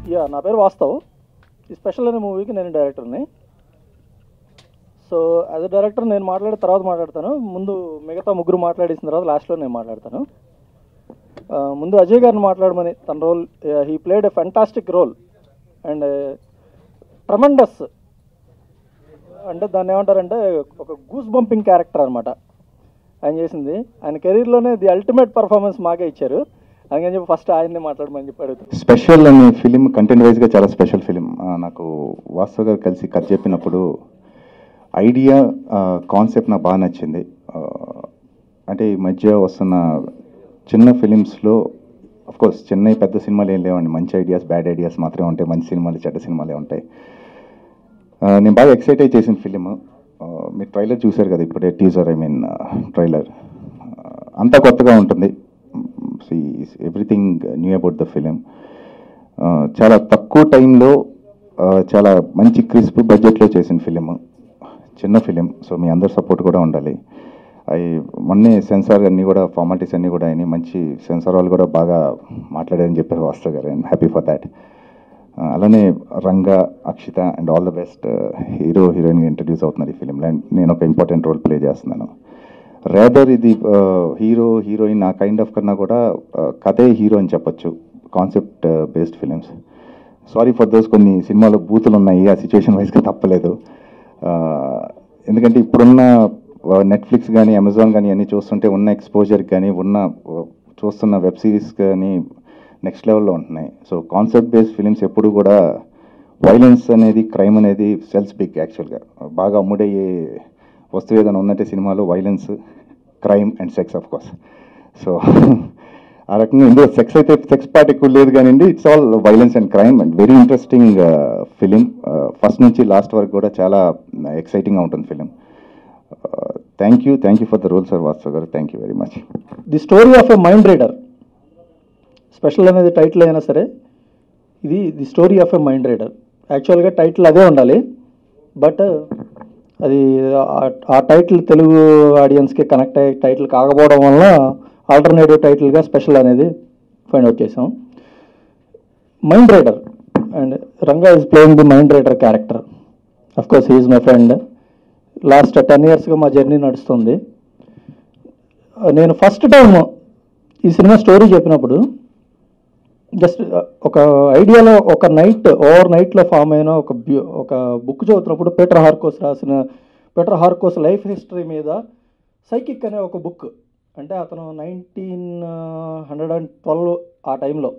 yeah నా పేరు వాస్తవ్ ఈ స్పెషల్ అనే మూవీకి నేను డైరెక్టర్ని సో యాజ్ అ డైరెక్టర్ నేను మాట్లాడే తర్వాత మాట్లాడతాను ముందు మిగతా ముగ్గురు మాట్లాడేసిన తర్వాత లాస్ట్లో నేను మాట్లాడతాను ఆ, ముందు అజయ్ గారిని మాట్లాడమని తన role he played a fantastic role and tremendous అంటే దాన్ని ఏమంటారంటే ఒక గూస్ బంపింగ్ క్యారెక్టర్ అనమాట ఆయన చేసింది ఆయన కెరీర్లోనే ది అల్టిమేట్ పర్ఫార్మెన్స్ మాకే ఇచ్చారు అందుకని చెప్పి ఫస్ట్ ఆయన్ని మాట్లాడమని చెప్పి అడుగుతాను స్పెషల్ అనే ఫిలిం కంటెంట్ వైజ్గా చాలా స్పెషల్ ఫిలిం నాకు వాస్తవ్ గారు కలిసి కథ చెప్పినప్పుడు ఐడియా కాన్సెప్ట్ నాకు బాగా నచ్చింది ఆ, అంటే ఈ మధ్య వస్తున్న చిన్న ఫిలిమ్స్లో కోర్స్ చిన్న పెద్ద సినిమాలు ఏం లేవండి మంచి ఐడియాస్ బ్యాడ్ ఐడియాస్ మాత్రమే ఉంటాయి మంచి సినిమాలు చెడ్డ సినిమాలే ఉంటాయి ఆ, నేను బాగా ఎక్సైట్ అయి చేసిన ఫిలిం మీరు ట్రైలర్ చూశారు కదా ఇప్పుడే టీజర్ ఐ మీన్ ట్రైలర్ అంతా కొత్తగా ఉంటుంది everything new about the film చాలా తక్కువ టైంలో చాలా మంచి క్రిస్ప్ బడ్జెట్లో చేసిన ఫిలిం చిన్న ఫిలిం సో మీ అందరి సపోర్ట్ కూడా ఉండాలి అవి మొన్నే సెన్సార్ అన్నీ కూడా ఫార్మాలిటీస్ అన్నీ కూడా అయినాయి మంచి సెన్సార్ వాళ్ళు కూడా బాగా మాట్లాడారని చెప్పారు వాస్తవ్ గారు ఐఎమ్ హ్యాపీ ఫర్ దాట్ అలానే Ranga Akshita and all the best hero హీరోయిన్గా ఇంట్రడ్యూస్ అవుతున్నారు ఈ ఫిలింలో అండ్ నేను ఒక ఇంపార్టెంట్ రోల్ ప్లే చేస్తున్నాను రేదర్ ఇది హీరో హీరోయిన్ ఆ కైండ్ ఆఫ్ కన్నా కూడా uh, కథే హీరో అని చెప్పొచ్చు concept based films sorry for those కొన్ని సినిమాలో బూతులు ఉన్నాయి ఆ సిచ్యువేషన్ వైజ్గా తప్పలేదు Uh, ఎందుకంటే ఇప్పుడున్న నెట్ఫ్లిక్స్ కానీ అమెజాన్ కానీ అన్నీ చూస్తుంటే ఉన్న ఎక్స్పోజర్ కానీ ఉన్న uh, చూస్తున్న వెబ్ సిరీస్ కానీ నెక్స్ట్ లెవెల్లో ఉంటున్నాయి సో కాన్సెప్ట్ బేస్డ్ ఫిలిమ్స్ ఎప్పుడు కూడా వైలెన్స్ అనేది క్రైమ్ అనేది సెల్స్ బిగ్ యాక్చువల్గా బాగా అమ్ముడయ్యే వస్తువు ఏదైనా ఉందంటే సినిమాలో violence crime and sex of course so ఆ రకంగా ఇందులో సెక్స్ అయితే సెక్స్ పార్ట్ ఎక్కువ లేదు కానివ్వండి it's all violence and crime and very interesting film first నుంచి లాస్ట్ వరకు కూడా చాలా ఎక్సైటింగ్గా ఉంటుంది film thank you thank you for the role sir Vaastav గారు thank you very much the story of a mind reader special అనేది title అయినా సరే ఇది the story of a mind reader యాక్చువల్గా టైటిల్ అదే ఉండాలి బట్ అది ఆ- ఆ టైటిల్ తెలుగు ఆడియన్స్కి కనెక్ట్ అయ్యే టైటిల్ కాకపోవడం వల్ల ఆల్టర్నేటివ్ టైటిల్గా స్పెషల్ అనేది ఫైండ్ అవుట్ చేసాం mind reader and Ranga is playing the mind reader character of course he's my friend last ten ఇయర్స్గా మా జర్నీ నడుస్తుంది నేను ఫస్ట్ టైం ఈ సినిమా స్టోరీ చెప్పినప్పుడు జస్ట్ ఒక ఐడియాలో ఒక నైట్ ఓవర్ నైట్లో ఫామ్ అయిన ఒక బ్యూ ఒక బుక్ చదువుతున్నప్పుడు పీటర్ హార్కోస్ రాసిన పీటర్ హార్కోస్ లైఫ్ హిస్టరీ మీద సైకిక్ అనే ఒక బుక్ అంటే అతను నైన్టీన్ హండ్రెడ్ అండ్ ట్వెల్వ్ ఆ టైంలో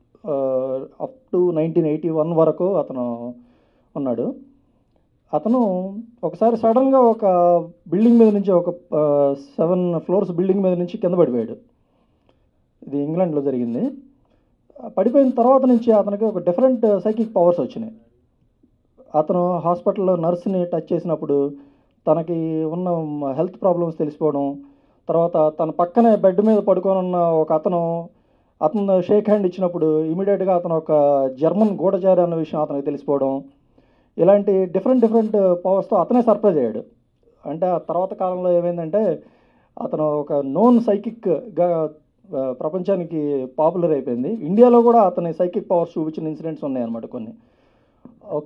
up to nineteen eighty one వరకు అతను ఉన్నాడు అతను ఒకసారి సడన్గా ఒక బిల్డింగ్ మీద నుంచి ఒక సెవెన్ ఫ్లోర్స్ బిల్డింగ్ మీద నుంచి కింద పడిపోయాడు ఇది ఇంగ్లాండ్లో జరిగింది ఆ పడిపోయిన తర్వాత నుంచి అతనికి ఒక డిఫరెంట్ సైకిక్ పవర్స్ వచ్చినాయి అతను హాస్పిటల్లో నర్స్ని టచ్ చేసినప్పుడు తనకి ఉన్న హెల్త్ ప్రాబ్లమ్స్ తెలిసిపోవడం తర్వాత తన పక్కనే బెడ్ మీద పడుకొని ఉన్న ఒక అతను అతను షేక్ హ్యాండ్ ఇచ్చినప్పుడు ఇమీడియట్గా అతను ఒక జర్మన్ గూఢచారి అన్న విషయం అతనికి తెలిసిపోవడం ఇలాంటి డిఫరెంట్ డిఫరెంట్ పవర్స్తో అతనే సర్ప్రైజ్ అయ్యాడు అంటే ఆ తర్వాత కాలంలో ఏమైందంటే అతను ఒక నోన్ సైకిక్గా ప్రపంచానికి పాపులర్ అయిపోయింది ఇండియాలో కూడా అతని సైకిక్ పవర్స్ చూపించిన ఇన్సిడెంట్స్ ఉన్నాయన్నమాట కొన్ని ఒక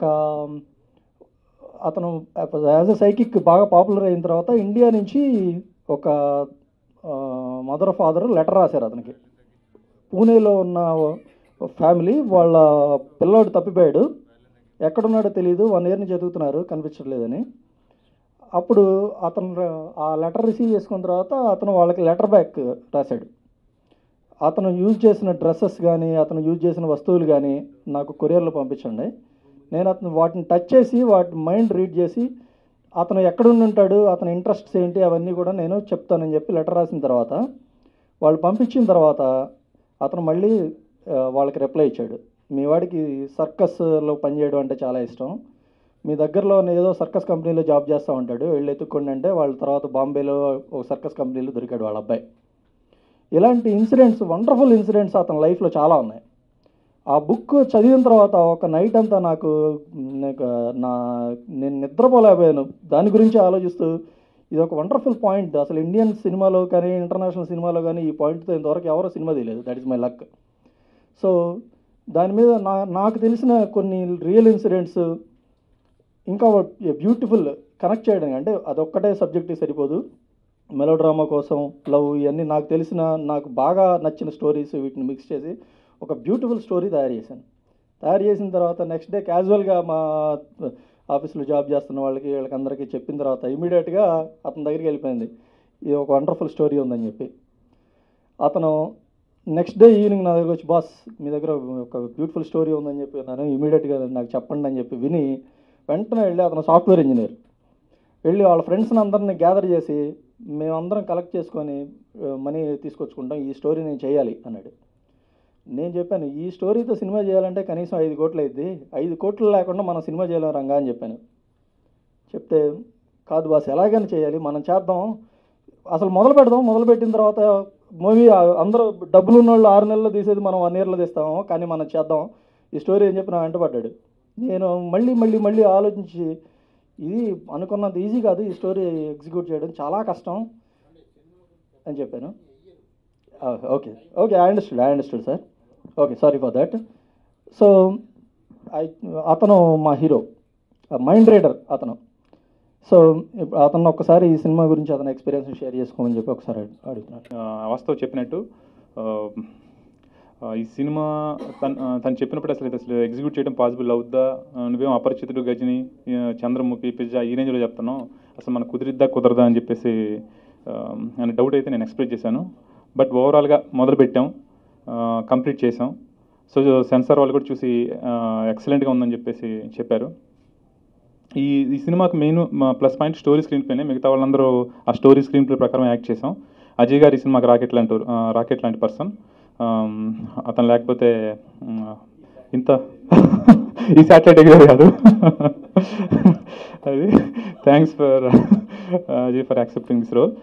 అతను యాజ్ ఎ సైకిక్ బాగా పాపులర్ అయిన తర్వాత ఇండియా నుంచి ఒక మదర్ ఫాదర్ లెటర్ రాశారు అతనికి పూణేలో ఉన్న ఫ్యామిలీ వాళ్ళ పిల్లోడు తప్పిపోయాడు ఎక్కడున్నాడో తెలియదు వన్ ఇయర్ నుంచి చదువుతున్నారు కనిపించట్లేదని అప్పుడు అతను ర- ఆ లెటర్ రిసీవ్ చేసుకున్న తర్వాత అతను వాళ్ళకి లెటర్ బ్యాక్ రాశాడు అతను యూజ్ చేసిన డ్రెస్సెస్ కానీ అతను యూజ్ చేసిన వస్తువులు కానీ నాకు కొరియర్లో పంపించండి నేను అతను వాటిని టచ్ చేసి వాటి మైండ్ రీడ్ చేసి అతను ఎక్కడుండి ఉంటాడు అతని ఇంట్రెస్ట్స్ ఏంటి అవన్నీ కూడా నేను చెప్తానని చెప్పి లెటర్ రాసిన తర్వాత వాళ్ళు పంపించిన తర్వాత అతను మళ్ళీ ఆ, వాళ్ళకి రిప్లై ఇచ్చాడు మీ వాడికి సర్కస్లో పనిచేయడం అంటే చాలా ఇష్టం మీ దగ్గరలో ఉన్న ఏదో సర్కస్ కంపెనీలో జాబ్ చేస్తూ ఉంటాడు వెళ్ళి ఎత్తుక్కోండి అంటే వాళ్ళ తర్వాత బాంబేలో ఒక సర్కస్ కంపెనీలో దొరికాడు వాళ్ళ అబ్బాయి ఇలాంటి ఇన్సిడెంట్స్ వండర్ఫుల్ ఇన్సిడెంట్స్ అతని లైఫ్లో చాలా ఉన్నాయి ఆ బుక్ చదివిన తర్వాత ఒక నైట్ అంతా నాకు నాకు నా నేను నిద్రపోలేకపోయాను దాని గురించి ఆలోచిస్తూ ఇది ఒక వండర్ఫుల్ పాయింట్ అసలు ఇండియన్ సినిమాలో కానీ ఇంటర్నేషనల్ సినిమాలో కానీ ఈ పాయింట్తో ఇంతవరకు ఎవరో సినిమా తీయలేదు that is my luck so దాని మీద నా నాకు తెలిసిన కొన్ని రియల్ ఇన్సిడెంట్స్ ఇంకా బ్యూటిఫుల్ కనెక్ట్ చేయడం అంటే అదొక్కటే సబ్జెక్ట్ సరిపోదు మెలో డ్రామా కోసం లవ్ ఇవన్నీ నాకు తెలిసిన నాకు బాగా నచ్చిన స్టోరీస్ వీటిని మిక్స్ చేసి ఒక బ్యూటిఫుల్ స్టోరీ తయారు చేశాను తయారు చేసిన తర్వాత నెక్స్ట్ డే క్యాజువల్గా మా ఆఫీస్లో జాబ్ చేస్తున్న వాళ్ళకి వీళ్ళకి అందరికీ చెప్పిన తర్వాత ఇమీడియట్గా అతని దగ్గరికి వెళ్ళిపోయింది ఇది ఒక వండర్ఫుల్ స్టోరీ ఉందని చెప్పి అతను నెక్స్ట్ డే ఈవినింగ్ నా దగ్గర వచ్చి బాస్ మీ దగ్గర ఒక బ్యూటిఫుల్ స్టోరీ ఉందని చెప్పి నేను ఇమీడియట్గా నాకు చెప్పండి అని చెప్పి విని వెంటనే వెళ్ళి అతను సాఫ్ట్వేర్ ఇంజనీర్ వెళ్ళి వాళ్ళ ఫ్రెండ్స్ని అందరిని గ్యాదర్ చేసి మేమందరం కలెక్ట్ చేసుకొని మనీ తీసుకొచ్చుకుంటాం ఈ స్టోరీ నేను చేయాలి అన్నాడు నేను చెప్పాను ఈ స్టోరీతో సినిమా చేయాలంటే కనీసం ఐదు కోట్లు అయింది ఐదు కోట్లు లేకుండా మనం సినిమా చేయలేం రంగా అని చెప్పాను చెప్తే కాదు బాస్ ఎలాగైనా చేయాలి మనం చేద్దాం అసలు మొదలు పెడదాం మొదలు పెట్టిన తర్వాత మూవీ అందరూ డబ్బులు ఉన్న వాళ్ళు ఆరు నెలల్లో తీసేది మనం వన్ ఇయర్లో తీస్తాము కానీ మనం చేద్దాం ఈ స్టోరీ అని చెప్పి నా వెంటపడ్డాడు నేను మళ్ళీ మళ్ళీ మళ్ళీ ఆలోచించి ఇది అనుకున్నంత ఈజీ కాదు ఈ స్టోరీ ఎగ్జిక్యూట్ చేయడం చాలా కష్టం అని చెప్పాను okay okay I understood I understood sir okay sorry for that so I అతను మా హీరో మైండ్ రైడర్ అతను సో ఇప్పుడు అతను ఒక్కసారి ఈ సినిమా గురించి అతని ఎక్స్పీరియన్స్ షేర్ చేసుకోమని చెప్పి ఒకసారి అడు- అడుగుతున్నాను ఆ, వాస్తవ్ చెప్పినట్టు ఆ, ఆ, ఈ సినిమా తను ఆ, తను చెప్పినప్పుడు అసలు ఇది అసలు ఎగ్జిక్యూట్ చేయడం పాసిబుల్ అవుద్దా ఆ, నువ్వేం అపరిచితుడు గజని ఆ, చంద్రముఖి పిజ్జా ఈ రేంజ్లో చెప్తున్నావు అసలు మనకు కుదిరిద్దా కుదరదా అని చెప్పేసి ఆ, అనే డౌట్ అయితే నేను ఎక్స్ప్రెస్ చేశాను బట్ ఓవరాల్గా మొదలు పెట్టాం కంప్లీట్ చేసాం సో సెన్సార్ వాళ్ళు కూడా చూసి ఎక్సలెంట్గా ఉందని చెప్పేసి చెప్పారు ఈ ఈ సినిమాకి మెయిన్ మా ప్లస్ పాయింట్ స్టోరీ స్క్రీన్ ప్లేనే మిగతా వాళ్ళందరూ ఆ స్టోరీ స్క్రీన్ ప్లే ప్రకారం యాక్ట్ చేసాం అజయ్ గారు ఈ సినిమాకి రాకెట్ లాంటి ఆ, రాకెట్ లాంటి పర్సన్ అతను లేకపోతే ఉమ్, ఇంత ఈ శాటిలైట్ ఎగిరే కాదు అది thanks for Ajay for accepting this role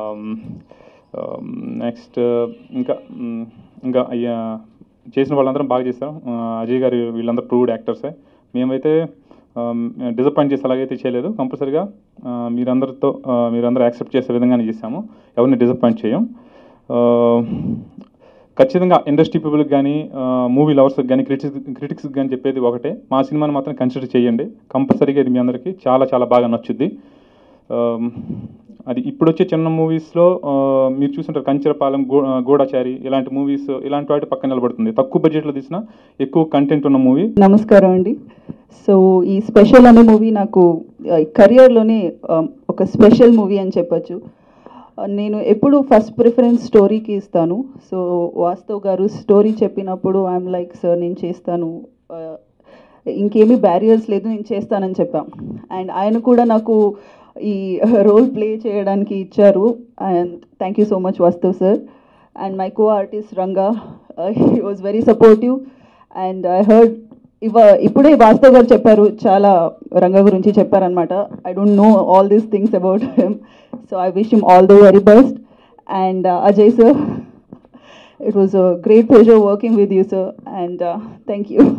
next ఇంకా ఉమ్, ఇంకా అయ్యా చేసిన వాళ్ళందరం బాగా చేశారు ఆ, అజయ్ గారు వీళ్ళందరూ ప్రూవ్డ్ యాక్టర్సే మేమైతే డిసప్పాయింట్ చేసి అలాగైతే చేయలేదు కంపల్సరీగా ఆ, మీరందరితో ఆ, మీరందరూ యాక్సెప్ట్ చేసే విధంగానే చేశాము ఎవరిని డిసప్పాయింట్ చేయం ఆ, ఖచ్చితంగా ఇండస్ట్రీ పీపుల్కి కానీ మూవీ లవర్స్కి కానీ క్రిటిక్స్ క్రిటిక్స్కి కానీ చెప్పేది ఒకటే మా సినిమాని మాత్రం కన్సిడర్ చేయండి కంపల్సరీగా ఇది మీ అందరికీ చాలా చాలా బాగా నచ్చుద్ది ఆమ్, అది ఇప్పుడు వచ్చే చిన్న మూవీస్లో మీరు చూసుంటారు కంచరపాలెం గో గూఢాచారి ఇలాంటి మూవీస్ ఇలాంటి వాటి పక్కన నిలబడుతుంది తక్కువ బడ్జెట్లో తీసిన ఎక్కువ కంటెంట్ ఉన్న మూవీ నమస్కారం అండి సో ఈ స్పెషల్ అనే మూవీ నాకు కెరియర్లోనే ఒక స్పెషల్ మూవీ అని చెప్పొచ్చు ఆ, నేను ఎప్పుడు ఫస్ట్ ప్రిఫరెన్స్ స్టోరీకి ఇస్తాను సో వాస్తవ్ గారు స్టోరీ చెప్పినప్పుడు ఐఎమ్ లైక్ సార్ నేను చేస్తాను ఆ, ఇంకేమీ బ్యారియర్స్ లేదు నేను చేస్తానని చెప్పాం అండ్ ఆయన కూడా నాకు ఈ రోల్ ప్లే చేయడానికి ఇచ్చారు and thank you so much Vaastav sir and my co artist Ranga he was very supportive and I heard ఇవ ఇప్పుడే వాస్తవ్ గారు చెప్పారు చాలా రంగా గురించి చెప్పారనమాట I don't know all these things about him so I wish him all the very best and Ajay sir it was a great pressure working with you sir and thank you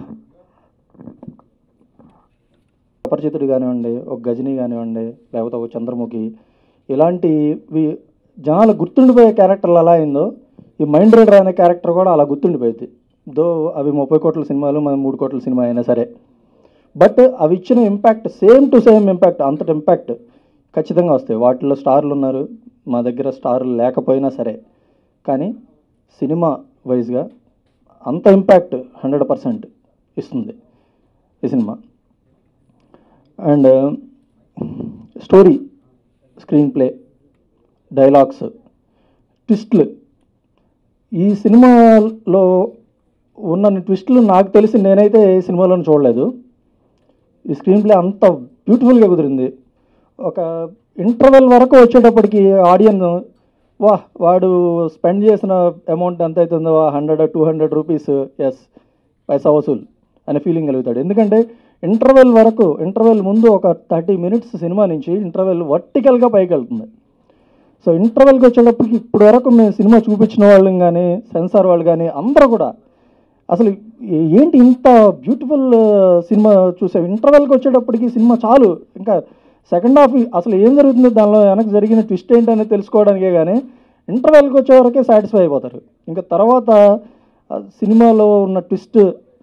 Aparichitudu కానివ్వండి ఒక గజని కానివ్వండి లేకపోతే ఒక చంద్రముఖి ఇలాంటివి జనాలు గుర్తుండిపోయే క్యారెక్టర్లు ఎలా అయిందో ఈ మైండ్ రైడర్ అనే క్యారెక్టర్ కూడా అలా గుర్తుండిపోయింది దో అవి ముప్పై కోట్ల సినిమాలు మన మూడు కోట్ల సినిమా అయినా సరే బట్ అవి ఇచ్చిన impact same to same impact అంతటి ఇంపాక్ట్ ఖచ్చితంగా వస్తాయి వాటిలో స్టార్లు ఉన్నారు మా దగ్గర స్టార్లు లేకపోయినా సరే కానీ సినిమా వైజ్గా అంత ఇంపాక్ట్ హండ్రెడ్ పర్సెంట్ ఇస్తుంది ఈ సినిమా and story screenplay dialogues ట్విస్ట్లు ఈ సినిమాలో ఉన్న ట్విస్ట్లు నాకు తెలిసి నేనైతే ఏ సినిమాలోనూ చూడలేదు ఈ స్క్రీన్ ప్లే అంత బ్యూటిఫుల్గా కుదిరింది ఒక ఇంటర్వెల్ వరకు వచ్చేటప్పటికి ఆడియన్ వా వాడు స్పెండ్ చేసిన అమౌంట్ ఎంత అవుతుందో hundred two hundred rupees yes పైసా వసూల్ అనే ఫీలింగ్ కలుగుతాడు ఎందుకంటే ఇంటర్వెల్ వరకు ఇంటర్వెల్ ముందు ఒక థర్టీ మినిట్స్ సినిమా నుంచి ఇంటర్వెల్ వర్టికల్గా పైకి వెళ్తుంది సో ఇంటర్వెల్కి వచ్చేటప్పటికి ఇప్పుడు వరకు మేము సినిమా చూపించిన వాళ్ళం కానీ సెన్సార్ వాళ్ళు కానీ అందరూ కూడా అసలు ఏ- ఏంటి ఇంత బ్యూటిఫుల్ సినిమా చూసాం ఇంటర్వెల్కి వచ్చేటప్పటికి సినిమా చాలు ఇంకా సెకండ్ హాఫ్ అసలు ఏం జరుగుతుందో దానిలో వెనక జరిగిన ట్విస్ట్ ఏంటనేది తెలుసుకోవడానికే కానీ ఇంటర్వెల్కి వచ్చే వరకే సాటిస్ఫై అయిపోతారు ఇంకా తర్వాత ఆ సినిమాలో ఉన్న ట్విస్ట్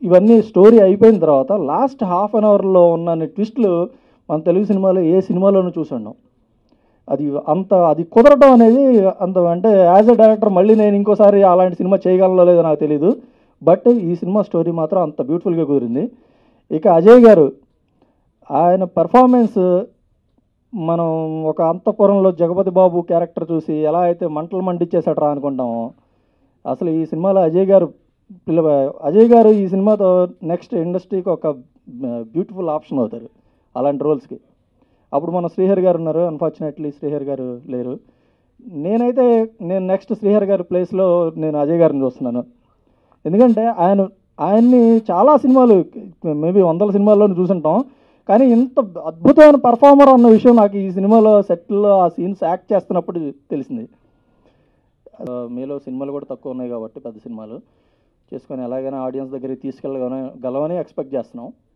ఇవన్నీ స్టోరీ అయిపోయిన తర్వాత లాస్ట్ హాఫ్ అన్ అవర్లో ఉన్న ట్విస్ట్లు మన తెలుగు సినిమాలో ఏ సినిమాలోనూ చూసుండం అది అంత అది కుదరటం అనేది అంత అంటే యాజ్ ఎ డైరెక్టర్ మళ్ళీ నేను ఇంకోసారి అలాంటి సినిమా చేయగలనో లేదో నాకు తెలియదు బట్ ఈ సినిమా స్టోరీ మాత్రం అంత బ్యూటిఫుల్గా కుదిరింది ఇక అజయ్ గారు ఆయన పెర్ఫార్మెన్స్ మనం ఒక అంతఃపురంలో జగపతి బాబు క్యారెక్టర్ చూసి ఎలా అయితే మంటలు మండిచ్చేసాడరా అనుకుంటామో అసలు ఈ సినిమాలో అజయ్ గారు పిల్ల అజయ్ గారు ఈ సినిమాతో నెక్స్ట్ ఇండస్ట్రీకి ఒక బ్యూటిఫుల్ ఆప్షన్ అవుతారు అలాంటి రోల్స్కి అప్పుడు మన శ్రీహరి గారు ఉన్నారు అన్ఫార్చునేట్లీ శ్రీహరి గారు లేరు నేనైతే నేను నెక్స్ట్ శ్రీహరి గారి ప్లేస్లో నేను అజయ్ గారిని చూస్తున్నాను ఎందుకంటే ఆయన ఆయన్ని చాలా సినిమాలు మేబీ వందల సినిమాల్లోనూ చూసుంటాం కానీ ఇంత అద్భుతమైన పర్ఫార్మర్ అన్న విషయం నాకు ఈ సినిమాలో సెట్లో ఆ సీన్స్ యాక్ట్ చేస్తున్నప్పుడు తెలిసింది ఆ, మీలో సినిమాలు కూడా తక్కువ ఉన్నాయి కాబట్టి పెద్ద సినిమాలు చేసుకొని ఎలాగైనా ఆడియన్స్ దగ్గరికి తీసుకెళ్ళగలమని గలవని ఎక్స్పెక్ట్ చేస్తున్నాం